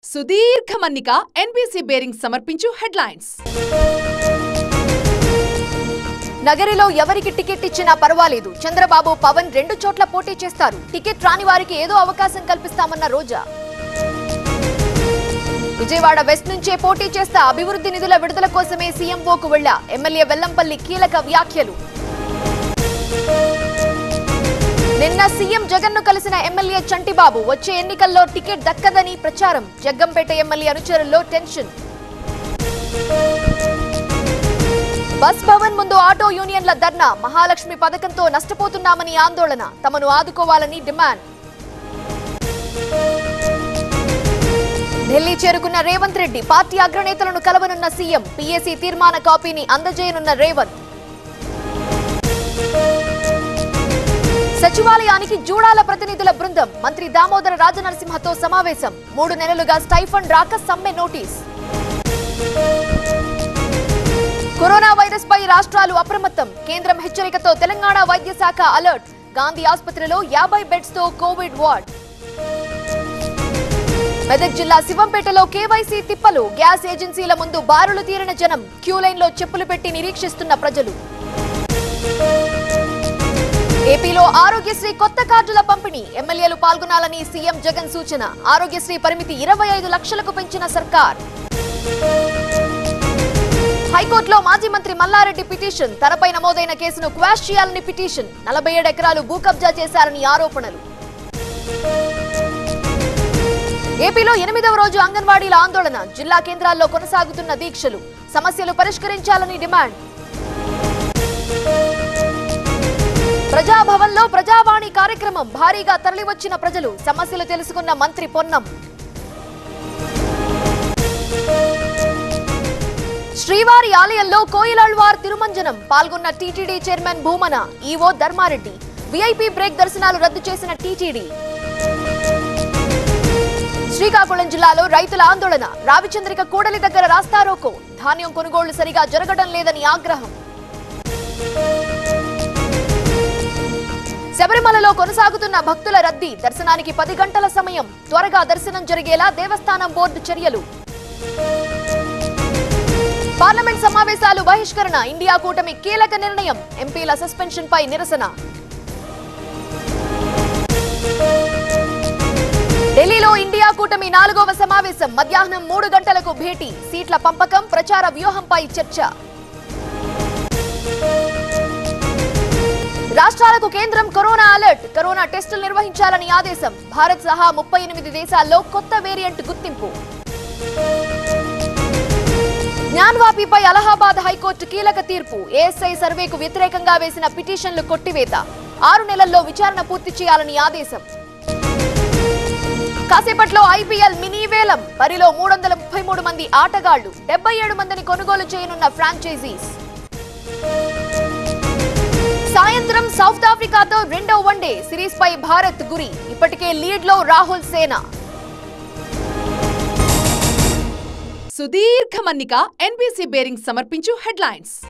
సుదీర్ఘ మన్నిక NBC bearing సమర్పించు హెడ్లైన్స్ నగరిలో ఎవరికి టికెట్ ఇచ్చినా పర్వాలేదు చంద్రబాబు పవన్ రెండు చోట్ల పోటీ చేస్తారు టికెట్ రాని వారికి ఏదో అవకాశం కల్పిస్తామన్న రోజా విజయవాడ వెస్ట్ నుంచే పోటీ చేస్తా అభివృద్ధి నిధుల విడుదల కోసమే సీఎంఓకు వెళ్లా ఎమ్మెల్యే వెల్లంపల్లి కీలక వ్యాఖ్యలు నిన్న సీఎం జగన్ ను కలిసిన ఎమ్మెల్యే చంటిబాబు వచ్చే ఎన్నికల్లో టికెట్ దక్కదని ప్రచారం జగ్గంపేట ఎమ్మెల్యే అనుచరుల్లో టెన్షన్ బస్ భవన్ ముందు ఆటో యూనియన్ల ధర్నా మహాలక్ష్మి పథకంతో నష్టపోతున్నామని ఆందోళన తమను ఆదుకోవాలని డిమాండ్ ఢిల్లీ చేరుకున్న రేవంత్ రెడ్డి పార్టీ అగ్రనేతలను కలవనున్న సీఎం పీఏసీ తీర్మాన కాపీని అందజేయనున్న రేవంత్ సచివాలయానికి జూడాల ప్రతినిధుల బృందం మంత్రి దామోదర రాజనరసింహతో సమావేశం మూడు నెలలుగా స్టైఫండ్ రాక సమ్మె నోటీస్ కరోనా వైరస్ పై రాష్ట్రాలు అప్రమత్తం కేంద్రం హెచ్చరికతో తెలంగాణ వైద్య శాఖ అలర్ట్ గాంధీ ఆసుపత్రిలో యాభై బెడ్స్ తో కోవిడ్ వార్డ్ మెదక్ జిల్లా శివంపేటలో కేవైసీ తిప్పలు గ్యాస్ ఏజెన్సీల ముందు బారులు తీరిన జనం క్యూ లైన్ లో చెప్పులు పెట్టి నిరీక్షిస్తున్న ప్రజలు ఏపీలో ఆరోగ్యశ్రీ కొత్త కార్డుల పంపిణీ ఎమ్మెల్యేలు పాల్గొనాలని సీఎం జగన్ సూచన ఆరోగ్యశ్రీ పరిమితి ఇరవై ఐదు లక్షలకు పెంచిన సర్కార్ హైకోర్టులో మాజీ మంత్రి మల్లారెడ్డి పిటిషన్ తనపై నమోదైన కేసును క్వాష్ చేయాలని పిటిషన్ నలభై ఏడు ఎకరాలు భూ కబ్జా చేశారని ఆరోపణలు ఏపీలో ఎనిమిదవ రోజు అంగన్వాడీల ఆందోళన జిల్లా కేంద్రాల్లో కొనసాగుతున్న దీక్షలు సమస్యలు పరిష్కరించాలని డిమాండ్ ప్రజాభవన్లో ప్రజావాణి కార్యక్రమం భారీగా తరలివచ్చిన ప్రజలు సమస్యలు తెలుసుకున్న మంత్రి పొన్నం శ్రీవారి ఆలయంలో కోయిలాళ్వార్ తిరుమంజనం పాల్గొన్న TTD chairman Bhumana EO Dharma Reddy VIP break దర్శనాలు రద్దు చేసిన టీటీడీ శ్రీకాకుళం జిల్లాలో రైతుల ఆందోళన రావిచంద్రిక కూడలి దగ్గర రాస్తారోకో ధాన్యం కొనుగోళ్లు సరిగా జరగడం లేదని ఆగ్రహం శబరిమలలో కొనసాగుతున్న భక్తుల రద్దీ దర్శనానికి పది గంటల సమయం త్వరగా దర్శనం జరిగేలా దేవస్థానం బోర్డు చర్యలు పార్లమెంట్ సమావేశాలు బహిష్కరణ ఇండియా కూటమి కీలక నిర్ణయం ఎంపీల సస్పెన్షన్ పై నిరసన ఢిల్లీలో ఇండియా కూటమి నాలుగవ సమావేశం మధ్యాహ్నం మూడు గంటలకు భేటీ సీట్ల పంపకం ప్రచార వ్యూహంపై చర్చ రాష్ట్రాలకు కేంద్రం కరోనా అలర్ట్ కరోనా టెస్టులు నిర్వహించాలని ఆదేశం భారత్ సహా ముప్పై ఎనిమిది దేశాల్లో కొత్త వేరియంట్ గుర్తింపు జ్ఞాన్వాపిపై అలహాబాద్ హైకోర్టు కీలక తీర్పు ఏఎస్ఐ సర్వేకు వ్యతిరేకంగా వేసిన పిటిషన్లు కొట్టివేత ఆరు నెలల్లో విచారణ పూర్తి చేయాలని ఆదేశం కాసేపట్లో ఐపీఎల్ మినీ వేలం బరిలో మూడు వందల ముప్పై మూడు మంది ఆటగాళ్లు డెబ్బై ఏడు మందిని కొనుగోలు చేయనున్న ఫ్రాంచైజీస్ సాయంత్రం సౌత్ ఆఫ్రికాతో రెండో వన్డే సిరీస్ పై భారత్ గురి ఇప్పటికే లీడ్ లో రాహుల్ సేనా సుదీర్ఘ మన్నిక ఎన్బీసీ బేరింగ్ సమర్పించు హెడ్లైన్స్